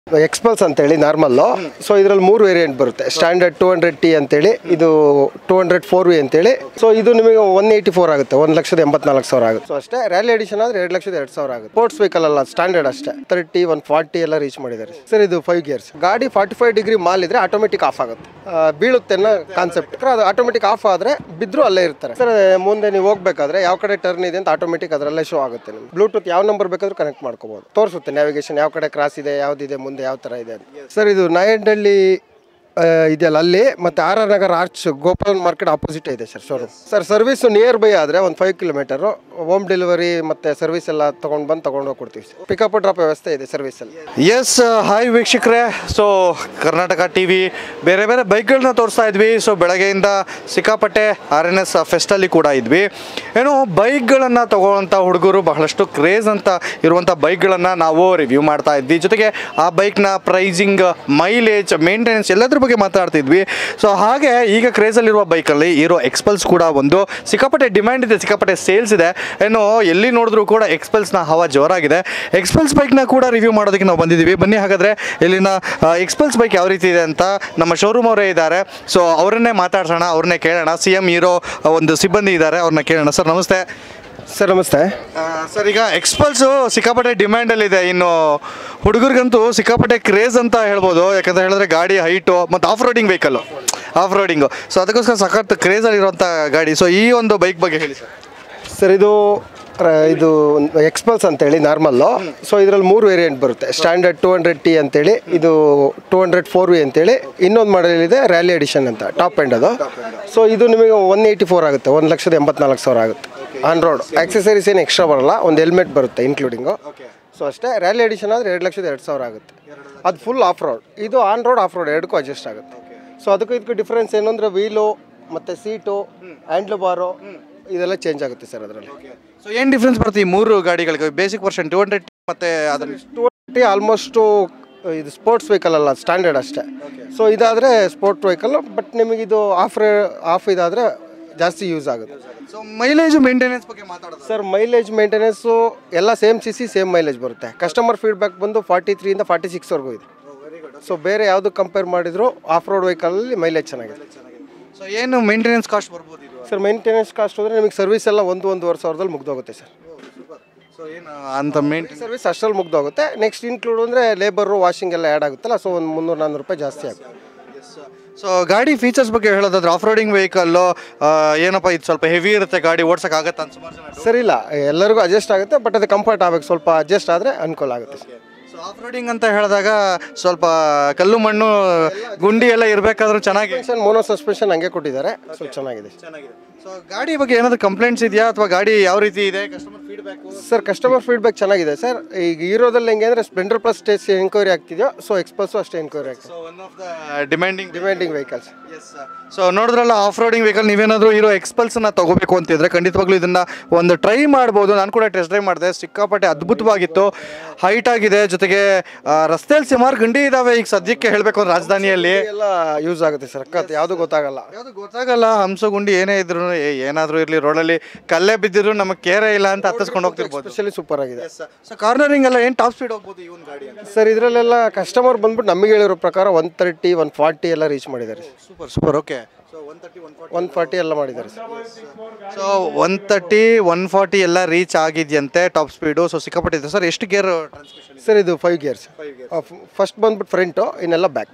ಎಕ್ಸ್ಪಲ್ಸ್ ಅಂತೇಳಿ normal so ಇದರಲ್ಲಿ ಮೂರು ವೇರಿಯಂಟ್ ಬರುತ್ತೆ ಸ್ಟ್ಯಾಂಡರ್ಡ್ ಟೂ ಹಂಡ್ರೆಡ್ ಟಿ ಅಂತೇಳಿ ಇದು ಟೂ ಹಂಡ್ರೆಡ್ ಫೋರ್ ವಿ ಅಂತೇಳಿ ಸೊ ಇದು ನಿಮಗೆ ಒನ್ ಏಯ್ಟಿ ಫೋರ್ ಆಗುತ್ತೆ ಒಂದು ಲಕ್ಷದ ಎಂಬತ್ನಾಲ್ಕು ಸಾವಿರ ಆಗುತ್ತೆ ಸೊ ಅಷ್ಟೇ ರ್ಯಾಲಿ ಎಡಿಷನ್ ಆದರೆ ಎರಡು ಲಕ್ಷದ ಎರಡು ಸಾವಿರ ಆಗುತ್ತೆ ಸ್ಪೋರ್ಟ್ಸ್ ವೆಹಿಕಲ್ ಅಲ್ಲ ಸ್ಟ್ಯಾಂಡರ್ಡ್ ಅಷ್ಟೇ ತರ್ಟಿ ಒನ್ ಫಾರ್ಟಿ ಎಲ್ಲ ರೀಚ್ ಮಾಡಿದ್ದಾರೆ ಸರ್ ಇದು ಫೈವ್ ಗಿಯರ್ಸ್ ಗಾಡಿ ಫಾರ್ಟಿ ಫೈವ್ ಡಿಗ್ರಿ ಮಾಲ್ ಇದ್ರೆ ಆಟೋಮೆಟಿಕ್ ಆಫ್ ಆಗುತ್ತೆ ಆ, ಬೀಳುತ್ತೆ ಅನ್ನೋ ಕಾನ್ಸೆಪ್ಟ್ ಅದು ಆಟೋಮೆಟಿಕ್ ಆಫ್ ಆದರೆ ಬಿದ್ದರೂ ಅಲ್ಲೇ ಇರ್ತಾರೆ ಸರ್ ಮುಂದೆ ನೀವು ಹೋಗ್ಬೇಕಾದ್ರೆ ಯಾವ ಕಡೆ ಟರ್ನ್ ಇದೆ ಅಂತ ಆಟೋಮೆಟಿಕ್ ಅದರಲ್ಲೇ ಶೋ ಆಗುತ್ತೆ ನಿಮ್ಗೆ ಬ್ಲೂಟೂತ್ ಯಾವ ನಂಬರ್ ಬೇಕಾದ್ರೂ ಕನೆಕ್ಟ್ ಮಾಡ್ಕೋಬಹುದು ತೋರಿಸುತ್ತೆ ನ್ಯಾವಿಗೇಷನ್ ಯಾವ ಕಡೆ ಕ್ರಾಸ್ ಇದೆ ಯಾವ್ದಿದೆ ಮುಂದೆ ಯಾವ ಥರ ಇದೆ ಅಂತ ಸರ್ ಇದು ನಾಯಂಡಳ್ಳಿ ಆ, ಇದೆಯಲ್ಲ ಅಲ್ಲಿ ಮತ್ತೆ R R Nagar arch Gopal market opposite ಇದೆ sir showroom sir service near by ಆದರೆ ಒಂದು ಫೈವ್ ಕಿಲೋಮೀಟರು ಹೋಮ್ ಡೆಲಿವರಿ ಮತ್ತೆ ಸರ್ವಿಸ್ ಎಲ್ಲ ತೊಗೊಂಡು ಬಂದು ತೊಗೊಂಡು ಕೊಡ್ತೀವಿ ಸರ್ ಪಿಕಪ್ ಡ್ರಾಪ್ ವ್ಯವಸ್ಥೆ ಇದೆ ಸರ್ವಿಸಲ್ಲಿ ಎಸ್ ಹಾಯ್ ವೀಕ್ಷಕರೇ ಸೊ ಕರ್ನಾಟಕ ಟಿ ವಿ ಬೇರೆ ಬೇರೆ ಬೈಕ್ಗಳನ್ನ ತೋರಿಸ್ತಾ ಇದ್ವಿ ಸೊ ಬೆಳಗ್ಗೆಯಿಂದ ಸಿಕ್ಕಾಪಟ್ಟೆ ಆರ್ ಎನ್ ಎಸ್ ಫೆಸ್ಟಲ್ಲಿ ಕೂಡ ಇದ್ವಿ ಏನು ಬೈಕ್ಗಳನ್ನು ತಗೊಳ್ಳೋಂಥ ಹುಡುಗರು ಬಹಳಷ್ಟು ಕ್ರೇಜ್ ಅಂತ ಇರುವಂಥ ಬೈಕ್ಗಳನ್ನು ನಾವು ರಿವ್ಯೂ ಮಾಡ್ತಾ ಇದ್ವಿ ಜೊತೆಗೆ ಆ ಬೈಕ್ನ ಪ್ರೈಸಿಂಗ್ ಮೈಲೇಜ್ ಮೇಂಟೆನೆನ್ಸ್ ಎಲ್ಲದ್ರ ಬಗ್ಗೆ ಮಾತಾಡ್ತಿದ್ವಿ ಸೊ ಹಾಗೆ ಈಗ ಕ್ರೇಜಲ್ಲಿರುವ ಬೈಕಲ್ಲಿ ಹೀರೋ ಎಕ್ಸ್ಪಲ್ಸ್ ಕೂಡ ಒಂದು ಸಿಕ್ಕಾಪಟ್ಟೆ ಡಿಮ್ಯಾಂಡ್ ಇದೆ ಸಿಕ್ಕಾಪಟ್ಟೆ ಸೇಲ್ಸ್ ಇದೆ ಏನು ಎಲ್ಲಿ ನೋಡಿದ್ರು ಕೂಡ ಎಕ್ಸ್ಪಲ್ಸ್ನ ಹವಾ ಜೋರಾಗಿದೆ ಎಕ್ಸ್ಪಲ್ಸ್ ಬೈಕ್ನ ಕೂಡ ರಿವ್ಯೂ ಮಾಡೋದಕ್ಕೆ ನಾವು ಬಂದಿದ್ದೀವಿ ಬನ್ನಿ ಹಾಗಾದರೆ ಇಲ್ಲಿನ ಎಕ್ಸ್ಪಲ್ಸ್ ಬೈಕ್ ಯಾವ ರೀತಿ ಇದೆ ಅಂತ ನಮ್ಮ ಶೋರೂಮ್ ಅವರೇ ಇದ್ದಾರೆ ಸೊ ಅವರನ್ನೇ ಮಾತಾಡ್ಸೋಣ ಅವ್ರನ್ನೇ ಕೇಳೋಣ ಸಿ ಎಮ್ ಹೀರೋ ಒಂದು ಸಿಬ್ಬಂದಿ ಇದ್ದಾರೆ ಅವ್ರನ್ನ ಕೇಳೋಣ ಸರ್ ನಮಸ್ತೆ ಸರ್ ನಮಸ್ತೆ ಸರ್ ಈಗ ಎಕ್ಸ್ಪಲ್ಸು ಸಿಕ್ಕಾಪಟ್ಟೆ ಡಿಮ್ಯಾಂಡಲ್ಲಿದೆ ಇನ್ನು ಹುಡುಗರಿಗಂತೂ ಸಿಕ್ಕಾಪಟ್ಟೆ ಕ್ರೇಜ್ ಅಂತ ಹೇಳ್ಬೋದು ಯಾಕಂತ ಹೇಳಿದ್ರೆ ಗಾಡಿ ಹೈಟು ಮತ್ತು off roading vehicle off roading so ಅದಕ್ಕೋಸ್ಕರ ಸಖತ್ ಕ್ರೇಜಲ್ಲಿರುವಂಥ ಗಾಡಿ ಸೊ ಈ ಒಂದು ಬೈಕ್ ಬಗ್ಗೆ ಹೇಳಿ ಸರ್ ಸರ್ ಇದು ರ- ಇದು ಎಕ್ಸ್ಪಲ್ಸ್ ಅಂತೇಳಿ ನಾರ್ಮಲ್ಲು ಸೊ ಇದರಲ್ಲಿ ಮೂರು ವೇರಿಯಂಟ್ ಬರುತ್ತೆ ಸ್ಟ್ಯಾಂಡರ್ಡ್ ಟೂ ಹಂಡ್ರೆಡ್ ಟಿ ಅಂತೇಳಿ ಇದು ಟೂ ಹಂಡ್ರೆಡ್ ಫೋರ್ ವಿ ಅಂತೇಳಿ ಇನ್ನೊಂದು ಮಾಡೆಲ್ ಇದೆ ರ್ಯಾಲಿ ಎಡಿಷನ್ ಅಂತ ಟಾಪ್ ಎಂಡ್ ಅದು ಸೊ ಇದು ನಿಮಗೆ ಒನ್ ಏಯ್ಟಿ ಫೋರ್ ಆಗುತ್ತೆ ಒಂದು ಲಕ್ಷದ ಎಂಬತ್ನಾಲ್ಕು ಸಾವಿರ ಆಗುತ್ತೆ ಆನ್ ರೋಡ್ ಆಕ್ಸೆಸರೀಸ್ ಏನು ಎಕ್ಸ್ಟ್ರಾ ಬರಲ್ಲ ಒಂದು ಹೆಲ್ಮೆಟ್ ಬರುತ್ತೆ ಇನ್ಕ್ಲೂಡಿಂಗು ಸೊ ಅಷ್ಟೇ ರ್ಯಾಲಿ ಎಡಿಷನ್ ಆದರೆ ಎರಡು ಲಕ್ಷದ ಎರಡು ಸಾವಿರ ಆಗುತ್ತೆ ಅದು ಫುಲ್ ಆಫ್ ರೋಡ್ ಇದು ಆನ್ ರೋಡ್ ಆಫ್ ರೋಡ್ ಎರಡಕ್ಕೂ ಅಡ್ಜಸ್ಟ್ ಆಗುತ್ತೆ ಸೊ ಅದಕ್ಕೂ ಇದಕ್ಕೂ ಡಿಫ್ರೆನ್ಸ್ ಏನು ಅಂದರೆ ವೀಲು ಮತ್ತು ಸೀಟು ಹ್ಯಾಂಡ್ಲ್ ಬಾರು ಇದೆಲ್ಲ ಚೇಂಜ್ ಆಗುತ್ತೆ ಸರ್ ಅದರಲ್ಲಿ ಸೊ ಏನು ಡಿಫ್ರೆನ್ಸ್ ಬರುತ್ತೆ ಈ ಮೂರು ಗಾಡಿಗಳಿಗೆ ಬೇಸಿಕ್ ವರ್ಷನ್ ಟೂ ಹಂಡ್ರೆಡ್ ಮತ್ತು ಅದ್ರ ಟೂ ಟ್ವೆಂಟಿ ಆಲ್ಮೋಸ್ಟು ಇದು ಸ್ಪೋರ್ಟ್ಸ್ ವೆಹಿಕಲ್ ಅಲ್ಲ ಸ್ಟ್ಯಾಂಡರ್ಡ್ ಅಷ್ಟೇ ಸೊ ಇದಾದರೆ ಸ್ಪೋರ್ಟ್ ವೆಹಿಕಲ್ ಬಟ್ ನಿಮಗಿದು ಆಫ್ ಆಫ್ ಇದಾದರೆ ಜಾಸ್ತಿ ಯೂಸ್ ಆಗುತ್ತೆ ಸೊ ಮೈಲೇಜ್ ಮೇಂಟೆನೆನ್ಸ್ ಬಗ್ಗೆ ಮಾತಾಡೋದು ಸರ್ ಮೈಲೇಜ್ ಮೇಂಟೆನೆನ್ಸು ಎಲ್ಲ same C C same mileage ಬರುತ್ತೆ ಕಸ್ಟಮರ್ ಫೀಡ್ಬ್ಯಾಕ್ ಬಂದು ಫಾರ್ಟಿ ತ್ರೀಯಿಂದ ಫಾರ್ಟಿ ಸಿಕ್ಸ್ವರೆಗೂ ಇದೆ ಸೊ ಬೇರೆ ಯಾವುದು ಕಂಪೇರ್ ಮಾಡಿದ್ರು ಆಫ್ ರೋಡ್ ವೆಹಿಕಲಲ್ಲಿ ಮೈಲೇಜ್ ಚೆನ್ನಾಗಿದೆ ಸೊ ಏನು ಮೇಂಟೆನೆನ್ಸ್ ಕಾಸ್ಟ್ ಬರ್ಬೋದು ಇದು ಸರ್ ಮೇಂಟೆನೆನ್ಸ್ ಕಾಸ್ಟ್ ಅಂದರೆ ನಿಮಗೆ ಸರ್ವಿಸ್ ಎಲ್ಲ ಒಂದು ಒಂದೂವರೆ ಸಾವಿರದಲ್ಲಿ ಮುಗ್ದೋಗುತ್ತೆ ಸರ್ ಸೊ ಏನು ಅಂತ ಮೇಂಟೆನ್ ಸರ್ವಿಸ್ ಅಷ್ಟರಲ್ಲಿ ಮುಗ್ದೋಗುತ್ತೆ ನೆಕ್ಸ್ಟ್ ಇನ್ಕ್ಲೂಡ್ ಅಂದರೆ ಲೇಬರು ವಾಷಿಂಗ್ ಎಲ್ಲ ಆ್ಯಡ್ ಆಗುತ್ತಲ್ಲ ಸೊ ಒಂದು ಮುನ್ನೂರು ನಾನ್ನೂರು ರೂಪಾಯಿ ಜಾಸ್ತಿ ಆಗುತ್ತೆ ಸೊ ಗಾಡಿ ಫೀಚರ್ಸ್ ಬಗ್ಗೆ ಹೇಳೋದಾದ್ರೆ ಆಫ್ ರೋಡಿಂಗ್ ವೆಹಿಕಲ್ಲು ಏನಪ್ಪ ಇದು ಸ್ವಲ್ಪ ಹೆವಿ ಇರುತ್ತೆ ಗಾಡಿ ಓಡ್ಸಕ್ಕೆ ಆಗತ್ತೆ ಅಂತ ಸುಮಾರು ಜನ ಸರ್ ಇಲ್ಲ ಎಲ್ಲರಿಗೂ ಅಡ್ಜಸ್ಟ್ ಆಗುತ್ತೆ ಬಟ್ ಅದು ಕಂಫರ್ಟ್ ಆಗಬೇಕು ಸ್ವಲ್ಪ ಅಡ್ಜಸ್ಟ್ ಆದರೆ ಅನುಕೂಲ ಆಗುತ್ತೆ ಸರ್ ಸೊ ಆಫ್ ರೋಡಿಂಗ್ ಅಂತ ಹೇಳಿದಾಗ ಸ್ವಲ್ಪ ಕಲ್ಲು ಮಣ್ಣು ಗುಂಡಿ ಎಲ್ಲ ಇರಬೇಕಾದ್ರೂ ಚೆನ್ನಾಗಿ ಸಸ್ಪೆನ್ಷನ್ ಮೋನೋ ಸಸ್ಪೆನ್ಷನ್ ಹಂಗೆ ಕೊಟ್ಟಿದ್ದಾರೆ ಸೊ ಚೆನ್ನಾಗಿದೆ ಚೆನ್ನಾಗಿದೆ ಸೊ ಗಾಡಿ ಬಗ್ಗೆ ಏನಾದರೂ ಕಂಪ್ಲೇಂಟ್ಸ್ ಇದೆಯಾ ಅಥವಾ ಗಾಡಿ ಯಾವ ರೀತಿ ಇದೆ customer feedback sir customer feedback ಚೆನ್ನಾಗಿದೆ ಸರ್ ಈಗ ಹೀರೋದಲ್ಲಿ ಹೆಂಗೆ ಅಂದರೆ ಸ್ಪ್ಲೆಂಡರ್ ಪ್ಲಸ್ ಟೇಸ್ಟ್ ಎನ್ಕ್ವೈರಿ ಆಗ್ತಿದೆಯೋ ಸೊ ಎಕ್ಸ್ಪಲ್ಸು ಅಷ್ಟೇ ಎನ್ಕ್ವೈರಿ ಆಗ್ತದೆ so one of the demanding demanding vehicles so ನೋಡಿದ್ರಲ್ಲ ಆಫ್ ರೋಡಿಂಗ್ ವೆಹಿಕಲ್ ನೀವೇನಾದರೂ ಹೀರೋ ಎಕ್ಸ್ಪಲ್ಸನ್ನ ತಗೋಬೇಕು ಅಂತಿದ್ರೆ ಖಂಡಿತವಾಗ್ಲೂ ಇದನ್ನ ಒಂದು ಟ್ರೈ ಮಾಡ್ಬೋದು ನಾನು ಕೂಡ ಟೆಸ್ಟ್ ಡ್ರೈವ್ ಮಾಡಿದೆ ಸಿಕ್ಕಾಪಟ್ಟೆ ಅದ್ಭುತವಾಗಿತ್ತು ಹೈಟ್ ಆಗಿದೆ ಜೊತೆಗೆ ಆ, ರಸ್ತೆಯಲ್ಲಿ ಸುಮಾರು ಗಂಡಿ ಇದಾವೆ ಈಗ ಸದ್ಯಕ್ಕೆ ಹೇಳಬೇಕು ಅಂದ್ರೆ ರಾಜಧಾನಿಯಲ್ಲಿ ಎಲ್ಲ ಯೂಸ್ ಆಗುತ್ತೆ ಸರ್ ಅಕ್ಕತ್ ಯಾವುದು ಗೊತ್ತಾಗಲ್ಲ ಯಾವುದು ಗೊತ್ತಾಗಲ್ಲ ಹಂಸ ಗುಂಡಿ ಏನೇ ಇದ್ರು ಏನಾದರೂ ಇರಲಿ ರೋಡಲ್ಲಿ ಕಲ್ಲೇ ಬಿದ್ದಿದ್ರು ನಮಗೆ ಕೇರೇ ಇಲ್ಲ ಅಂತ ಹತ್ತಿಸ್ಕೊಂಡು ಹೋಗ್ತಿರ್ಬೋದು ಸ್ಪೆಷಲಿ ಸೂಪರ್ ಆಗಿದೆ ಸೊ ಕಾರ್ನರಿಂಗ್ ಎಲ್ಲ ಏನು ಟಾಪ್ ಸ್ಪೀಡ್ ಹೋಗ್ಬೋದು ಈ ಒಂದು ಗಾಡಿ ಅಂತ ಸರ್ ಇದರಲ್ಲೆಲ್ಲ ಕಸ್ಟಮರ್ ಬಂದ್ಬಿಟ್ಟು ನಮಗೆ ಹೇಳಿರೋ ಪ್ರಕಾರ ಒನ್ ತರ್ಟಿ ಒನ್ ಫಾರ್ಟಿ ಎಲ್ಲ ರೀಚ್ ಮಾಡಿದ್ದಾರೆ super super okay so one thirty one one forty ಎಲ್ಲ ಮಾಡಿದ್ದಾರೆ sir so one thirty one forty ಎಲ್ಲ ರೀಚ್ ಆಗಿದೆಯಂತೆ ಟಾಪ್ ಸ್ಪೀಡು ಸೊ ಸಿಕ್ಕಾಪಟ್ಟಿದೆ ಸರ್ ಎಷ್ಟು ಗೇರ್ ಟ್ರಾನ್ಸ್ಮಿಷನ್ ಸರ್ ಇದು ಫೈವ್ ಗೇರ್ಸ್ ಫಸ್ಟ್ ಬಂದ್ಬಿಟ್ಟು ಫ್ರಂಟು ಇನ್ನೆಲ್ಲ ಬ್ಯಾಕ್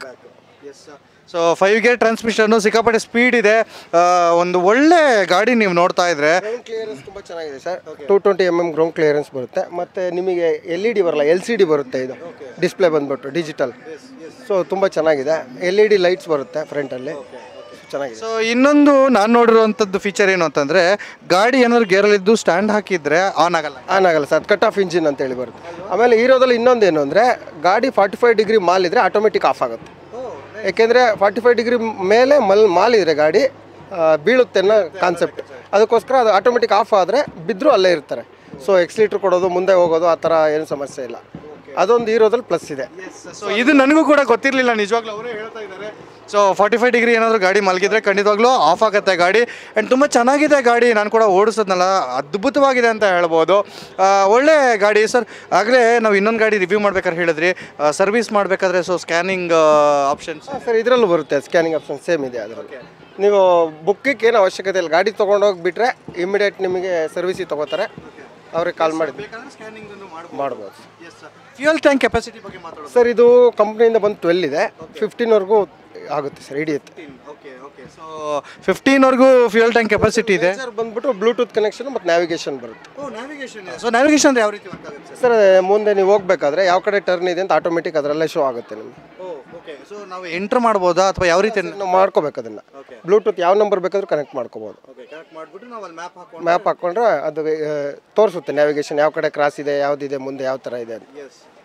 ಸೊ ಫೈವ್ ಗೇರ್ ಟ್ರಾನ್ಸ್ಮಿಷನ್ನು ಸಿಕ್ಕಾಪಟ್ಟೆ ಸ್ಪೀಡ್ ಇದೆ ಆ, ಒಂದು ಒಳ್ಳೆ ಗಾಡಿ ನೀವು ನೋಡ್ತಾ ಇದ್ರೆ ಗ್ರೌಂಡ್ ಕ್ಲಿಯರೆನ್ಸ್ ತುಂಬ ಚೆನ್ನಾಗಿದೆ sir two twenty M M ground clearance ಬರುತ್ತೆ ಮತ್ತು ನಿಮಗೆ ಎಲ್ ಇ ಡಿ ಬರಲ್ಲ ಎಲ್ ಸಿ ಡಿ ಬರುತ್ತೆ ಇದು ಡಿಸ್ಪ್ಲೇ ಬಂದ್ಬಿಟ್ಟು ಡಿಜಿಟಲ್ ಸೊ ತುಂಬ ಚೆನ್ನಾಗಿದೆ ಎಲ್ ಇ ಡಿ ಲೈಟ್ಸ್ ಬರುತ್ತೆ ಫ್ರಂಟಲ್ಲಿ ಚೆನ್ನಾಗಿದೆ ಸೊ ಇನ್ನೊಂದು ನಾನು ನೋಡಿರುವಂಥದ್ದು ಫೀಚರ್ ಏನು ಅಂತಂದರೆ ಗಾಡಿ ಏನಾದ್ರು ಗೇರಲ್ಲಿದ್ದು ಸ್ಟ್ಯಾಂಡ್ ಹಾಕಿದ್ರೆ ಆನ್ ಆಗಲ್ಲ ಆನ್ ಆಗಲ್ಲ ಸರ್ ಕಟ್ ಆಫ್ ಇಂಜಿನ್ ಅಂತೇಳಿ ಬರುತ್ತೆ ಆಮೇಲೆ ಹೀರೋದಲ್ಲಿ ಇನ್ನೊಂದೇನು ಅಂದರೆ ಗಾಡಿ ಫಾರ್ಟಿ ಫೈವ್ ಡಿಗ್ರಿ ಮಾಲ್ ಇದ್ದರೆ ಆಟೋಮೆಟಿಕ್ ಆಫ್ ಆಗುತ್ತೆ ಯಾಕೆಂದರೆ ಫಾರ್ಟಿ ಫೈವ್ ಡಿಗ್ರಿ ಮೇಲೆ ಮಲ್ ಮಾಲ್ ಇದ್ರೆ ಗಾಡಿ ಆ, ಬೀಳುತ್ತೆ ಅನ್ನೋ ಕಾನ್ಸೆಪ್ಟ್ ಅದಕ್ಕೋಸ್ಕರ ಅದು ಆಟೋಮೆಟಿಕ್ ಆಫ್ ಆದರೆ ಬಿದ್ದರೂ ಅಲ್ಲೇ ಇರ್ತಾರೆ ಸೊ ಎಕ್ಸ್ಲೀಟ್ರ್ ಕೊಡೋದು ಮುಂದೆ ಹೋಗೋದು ಆ ಥರ ಏನು ಸಮಸ್ಯೆ ಇಲ್ಲ ಅದೊಂದು ಹೀರೋದಲ್ಲಿ ಪ್ಲಸ್ ಇದೆ ಸೊ ಇದು ನನಗೂ ಕೂಡ ಗೊತ್ತಿರಲಿಲ್ಲ ನಿಜವಾಗ್ಲೂ ಅವರೇ ಹೇಳ್ತಾ ಇದ್ದಾರೆ ಸೊ ಫಾರ್ಟಿ ಫೈವ್ ಡಿಗ್ರಿ ಏನಾದರೂ ಗಾಡಿ ಮಲಗಿದ್ರೆ ಖಂಡಿತವಾಗ್ಲೂ ಆಫ್ ಆಗುತ್ತೆ ಗಾಡಿ ಆ್ಯಂಡ್ ತುಂಬ ಚೆನ್ನಾಗಿದೆ ಗಾಡಿ ನಾನು ಕೂಡ ಓಡಿಸೋದ್ನಲ್ಲ ಅದ್ಭುತವಾಗಿದೆ ಅಂತ ಹೇಳ್ಬೋದು ಆ, ಒಳ್ಳೆ ಗಾಡಿ ಸರ್ ಆಗಲೇ ನಾವು ಇನ್ನೊಂದು ಗಾಡಿ ರಿವ್ಯೂ ಮಾಡ್ಬೇಕಾದ್ರೆ ಹೇಳಿದ್ರಿ ಸರ್ವಿಸ್ ಮಾಡಬೇಕಾದ್ರೆ ಸೊ ಸ್ಕ್ಯಾನಿಂಗ್ ಆಪ್ಷನ್ಸ್ ಸರ್ ಇದರಲ್ಲೂ ಬರುತ್ತೆ ಸ್ಕ್ಯಾನಿಂಗ್ ಆಪ್ಷನ್ ಸೇಮ್ ಇದೆ ಅದರಲ್ಲಿ ನೀವು ಬುಕ್ಕಿಗೆ ಏನು ಅವಶ್ಯಕತೆ ಇಲ್ಲ ಗಾಡಿ ತೊಗೊಂಡೋಗಿ ಬಿಟ್ಟರೆ ಇಮಿಡಿಯೇಟ್ ನಿಮಗೆ ಸರ್ವಿಸಿಗೆ ತೊಗೋತಾರೆ ಅವ್ರಿಗೆ ಕಾಲ್ ಮಾಡಿ ಮಾಡ್ಬೋದು ಫ್ಯೂಯಲ್ ಟ್ಯಾಂಕ್ ಕೆಪಾಸಿಟಿ ಬಗ್ಗೆ ಮಾತಾಡೋದು ಸರ್ ಇದು ಕಂಪ್ನಿಯಿಂದ ಬಂದು ಟ್ವೆಲ್ ಇದೆ ಫಿಫ್ಟೀನ್ವರೆಗೂ ಆಗುತ್ತೆ ಸರ್ ಹಿಡಿಯುತ್ತೆ ಓಕೆ ಓಕೆ ಸೊ ಫಿಫ್ಟೀನ್ವರೆಗೂ ಫ್ಯೂಯಲ್ ಟ್ಯಾಂಕ್ ಕೆಪಾಸಿಟಿ ಇದೆ ಸರ್ ಬಂದ್ಬಿಟ್ಟು ಬ್ಲೂಟೂತ್ ಕನೆಕ್ಷನ್ ಮತ್ತು ನ್ಯಾವಿಗೇಷನ್ ಬರುತ್ತೆ ಓ ನ್ಯಾವಿಗೇಷನ್ ಸೊ ನ್ಯಾವಿಗೇಷನ್ ಅಂದ್ರೆ ಯಾವ ರೀತಿ ವರ್ಕ್ ಆಗುತ್ತೆ ಸರ್ ಮುಂದೆ ನೀವು ಹೋಗ್ಬೇಕಾದ್ರೆ ಯಾವ ಕಡೆ ಟರ್ನ್ ಇದೆ ಅಂತ ಆಟೋಮೆಟಿಕ್ ಅದರಲ್ಲೇ ಶೋ ಆಗುತ್ತೆ ನಿಮಗೆ ಓಕೆ ಸೊ ನಾವು ಎಂಟರ್ ಮಾಡ್ಬೋದಾ ಅಥವಾ ಯಾವ ರೀತಿ ನಾವು ಮಾಡ್ಕೋಬೇಕು ಅದನ್ನು ಬ್ಲೂಟೂತ್ ಯಾವ ನಂಬರ್ ಬೇಕಾದ್ರೂ ಕನೆಕ್ಟ್ ಮಾಡ್ಕೋಬೋದು ಓಕೆ ಕನೆಕ್ಟ್ ಮಾಡಿಬಿಟ್ಟು ನಾವು ಅಲ್ಲಿ ಮ್ಯಾಪ್ ಹಾಕೊಂಡು ಮ್ಯಾಪ್ ಹಾಕ್ಕೊಂಡ್ರೆ ಅದು ಆ, ತೋರಿಸುತ್ತೆ ನ್ಯಾವಿಗೇಷನ್ ಯಾವ ಕಡೆ ಕ್ರಾಸ್ ಇದೆ ಯಾವ್ದಿದೆ ಮುಂದೆ ಯಾವ ಥರ ಇದೆ ಅಂತ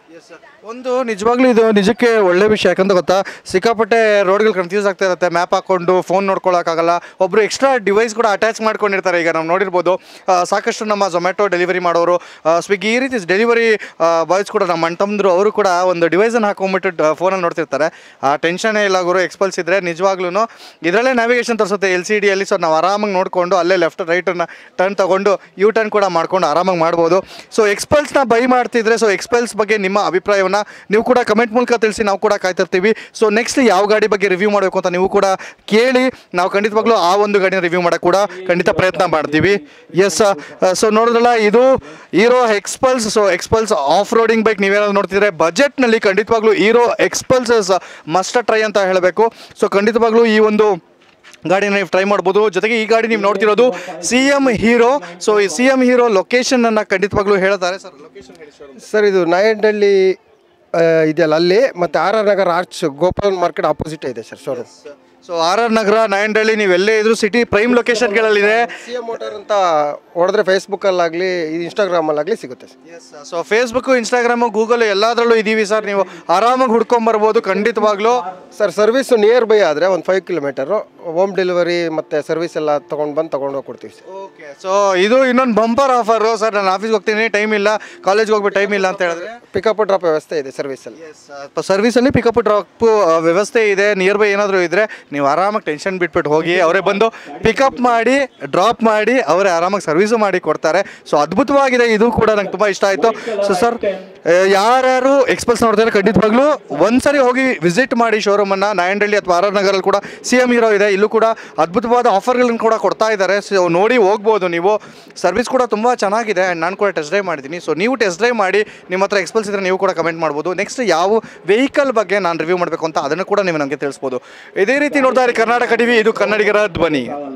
ಒಂದು ನಿಜವಾಗ್ಲೂ ಇದು ನಿಜಕ್ಕೆ ಒಳ್ಳೆ ವಿಷಯ ಯಾಕಂತ ಗೊತ್ತಾ ಸಿಕ್ಕಾಪಟ್ಟೆ ರೋಡ್ಗಳು ಕನ್ಫ್ಯೂಸ್ ಆಗ್ತಾ ಇರುತ್ತೆ ಮ್ಯಾಪ್ ಹಾಕೊಂಡು ಫೋನ್ ನೋಡ್ಕೊಳ್ಳೋಕ್ಕಾಗಲ್ಲ ಒಬ್ರು ಎಕ್ಸ್ಟ್ರಾ ಡಿವೈಸ್ ಕೂಡ ಅಟ್ಯಾಚ್ ಮಾಡ್ಕೊಂಡಿರ್ತಾರೆ ಈಗ ನಾವು ನೋಡಿರ್ಬೋದು ಆ, ಸಾಕಷ್ಟು ನಮ್ಮ ಝೊಮ್ಯಾಟೊ ಡೆಲಿವರಿ ಮಾಡೋರು ಸ್ವಿಗ್ಗಿ ಈ ರೀತಿ ಡೆಲಿವರಿ ಬಾಯ್ಸ್ ಕೂಡ ನಮ್ಮ ಅಣ್ತಂದ್ರು ಅವರು ಕೂಡ ಒಂದು ಡಿವೈಸನ್ನು ಹಾಕೊಂಡ್ಬಿಟ್ಟು ಫೋನಲ್ಲಿ ನೋಡ್ತಿರ್ತಾರೆ ಆ ಟೆನ್ಷನೇ ಇಲ್ಲ ಗುರು ಎಕ್ಸ್ಪಲ್ಸ್ ಇದ್ರೆ ನಿಜವಾಗ್ಲೂ ಇದರಲ್ಲೇ ನ್ಯಾವಿಗೇಷನ್ ತೋರಿಸುತ್ತೆ ಎಲ್ ಸಿ ಡಿಯಲ್ಲಿ ಸೊ ನಾವು ಆರಾಮಾಗಿ ನೋಡಿಕೊಂಡು ಅಲ್ಲೇ ಲೆಫ್ಟ್ ರೈಟನ್ನು ಟರ್ನ್ ತಗೊಂಡು ಯು ಟರ್ನ್ ಕೂಡ ಮಾಡ್ಕೊಂಡು ಆರಾಮಾಗಿ ಮಾಡ್ಬೋದು ಸೊ ಎಕ್ಸ್ಪಲ್ಸ್ನ ಬೈ ಮಾಡ್ತಿದ್ರೆ ಸೊ ಎಕ್ಸ್ಪಲ್ಸ್ ಬಗ್ಗೆ ನಿಮ್ಮ ಅಭಿಪ್ರಾಯವನ್ನು ನೀವು ಕೂಡ ಕಮೆಂಟ್ ಮೂಲಕ ತಿಳಿಸಿ ನಾವು ಕೂಡ ಕಾಯ್ತಿರ್ತೀವಿ ಸೊ ನೆಕ್ಸ್ಟ್ ಯಾವ ಗಾಡಿ ಬಗ್ಗೆ ರಿವ್ಯೂ ಮಾಡಬೇಕು ಅಂತ ನೀವು ಕೂಡ ಕೇಳಿ ನಾವು ಖಂಡಿತವಾಗ್ಲೂ ಆ ಒಂದು ಗಾಡಿನ ರಿವ್ಯೂ ಮಾಡೋಕ್ಕೆ ಕೂಡ ಖಂಡಿತ ಪ್ರಯತ್ನ ಮಾಡ್ತೀವಿ ಎಸ್ ಸೊ ನೋಡಿದ್ರಲ್ಲ ಇದು Hero Xpulse so Xpulse off roading bike ನೀವೇನಾದ್ರು ನೋಡ್ತಿದ್ರೆ ಬಜೆಟ್ನಲ್ಲಿ ಖಂಡಿತವಾಗ್ಲೂ ಹೀರೋ ಎಕ್ಸ್ಪಲ್ಸಸ್ ಮಸ್ಟ್ ಟ್ರೈ ಅಂತ ಹೇಳಬೇಕು ಸೊ ಖಂಡಿತವಾಗ್ಲೂ ಈ ಒಂದು ಗಾಡಿನ ನೀವು ಟ್ರೈ ಮಾಡ್ಬೋದು ಜೊತೆಗೆ ಈ ಗಾಡಿ ನೀವು ನೋಡ್ತಿರೋದು ಸಿ ಎಮ್ ಹೀರೋ ಸೊ ಈ ಸಿ ಎಮ್ ಹೀರೋ ಲೊಕೇಶನ್ ಅನ್ನ ಖಂಡಿತವಾಗ್ಲೂ ಹೇಳ್ತಾರೆ ಸರ್ ಲೊಕೇಶನ್ ಹೇಳಿ sir. ಸರ್ ಇದು ನಾಯಂಡಹಳ್ಳಿ ಆ, ಇದೆಯಲ್ಲ ಅಲ್ಲಿ ಮತ್ತು R R Nagar arch Gopalan market opposite ಇದೆ sir showroom so R R Nagar Nayandahalli ನೀವೆಲ್ಲೇ ಇದ್ರು ಸಿಟಿ ಪ್ರೈಮ್ ಲೊಕೇಶನ್ಗಳಲ್ಲಿದೆ ಸಿ ಎಮ್ ಮೋಟರ್ ಅಂತ ಹೊಡೆದ್ರೆ ಫೇಸ್ಬುಕ್ಕಲ್ಲಾಗಲಿ ಇನ್ಸ್ಟಾಗ್ರಾಮಲ್ಲಾಗಲಿ ಸಿಗುತ್ತೆ sir so Facebook Instagram Google ಎಲ್ಲದರಲ್ಲೂ ಇದ್ದೀವಿ ಸರ್ ನೀವು ಆರಾಮಾಗಿ ಹುಡ್ಕೊಂಬರ್ಬೋದು ಖಂಡಿತವಾಗ್ಲೂ ಸರ್ ಸರ್ವಿಸು ನಿಯರ್ ಬೈ ಆದರೆ ಒಂದು ಫೈವ್ ಕಿಲೋಮೀಟರು ಹೋಮ್ ಡೆಲಿವರಿ ಮತ್ತು ಸರ್ವಿಸ್ ಎಲ್ಲ ತೊಗೊಂಡು ಬಂದು ತೊಗೊಂಡು ಹೋಗಿ ಕೊಡ್ತೀವಿ ಸರ್ ಓಕೆ ಸೊ ಇದು ಇನ್ನೊಂದು ಬಂಪರ್ ಆಫರು ಸರ್ ನಾನು ಆಫೀಸ್ಗೆ ಹೋಗ್ತೀನಿ ಟೈಮ್ ಇಲ್ಲ ಕಾಲೇಜ್ಗೆ ಹೋಗ್ಬಿಟ್ಟು ಟೈಮ್ ಇಲ್ಲ ಅಂತ ಹೇಳಿದ್ರೆ ಪಿಕಪ್ ಡ್ರಾಪ್ ವ್ಯವಸ್ಥೆ ಇದೆ ಸರ್ವಿಸಲ್ಲಿ ಸರ್ವಿಸಲ್ಲಿ ಪಿಕಪ್ ಡ್ರಾಪ್ ವ್ಯವಸ್ಥೆ ಇದೆ ನಿಯರ್ ಬೈ ಏನಾದರೂ ಇದ್ದರೆ ನೀವು ಆರಾಮಾಗಿ ಟೆನ್ಷನ್ ಬಿಟ್ಬಿಟ್ಟು ಹೋಗಿ ಅವರೇ ಬಂದು ಪಿಕಪ್ ಮಾಡಿ ಡ್ರಾಪ್ ಮಾಡಿ ಅವರೇ ಆರಾಮಾಗಿ ಸರ್ವಿಸು ಮಾಡಿ ಕೊಡ್ತಾರೆ ಸೊ ಅದ್ಭುತವಾಗಿದೆ ಇದು ಕೂಡ ನಂಗೆ ತುಂಬ ಇಷ್ಟ ಆಯಿತು ಸೊ ಸರ್ ಯಾರ್ಯಾರು ಎಕ್ಸ್ಪಲ್ಸ್ ನೋಡ್ತಾರೆ ಖಂಡಿತವಾಗ್ಲೂ ಒಂದ್ಸರಿ ಹೋಗಿ ವಿಸಿಟ್ ಮಾಡಿ ಶೋರೂಮನ್ನು ನಾಯಂಡಳ್ಳಿ ಅಥವಾ ಆರ್ ಆರ್ ನಗರಲ್ಲಿ ಕೂಡ ಸಿ ಎಮ್ ಹೀರೋ ಇದೆ ಇಲ್ಲೂ ಕೂಡ ಅದ್ಭುತವಾದ ಆಫರ್ಗಳನ್ನು ಕೂಡ ಕೊಡ್ತಾ ಇದ್ದಾರೆ ಸೊ ನೋಡಿ ಹೋಗ್ಬೋದು ನೀವು ಸರ್ವಿಸ್ ಕೂಡ ತುಂಬ ಚೆನ್ನಾಗಿದೆ ಆ್ಯಂಡ್ ನಾನು ಕೂಡ ಟೆಸ್ಟ್ ಡ್ರೈವ್ ಮಾಡಿದ್ದೀನಿ ಸೊ ನೀವು ಟೆಸ್ಟ್ ಡ್ರೈವ್ ಮಾಡಿ ನಿಮ್ಮ ಹತ್ರ ಎಕ್ಸ್ಪಲ್ಸ್ ಇದ್ದರೆ ನೀವು ಕೂಡ ಕಮೆಂಟ್ ಮಾಡ್ಬೋದು ನೆಕ್ಸ್ಟ್ ಯಾವ ವೆಹಿಕಲ್ ಬಗ್ಗೆ ನಾನು ರಿವ್ಯೂ ಮಾಡಬೇಕು ಅಂತ ಅದನ್ನು ಕೂಡ ನೀವು ನನಗೆ ತಿಳಿಸ್ಬೋದು ಇದೇ ರೀತಿ ನೋಡ್ತಾ ಇರಿ ಕರ್ನಾಟಕ ಟಿವಿ ಇದು ಕನ್ನಡಿಗರ ಧ್ವನಿ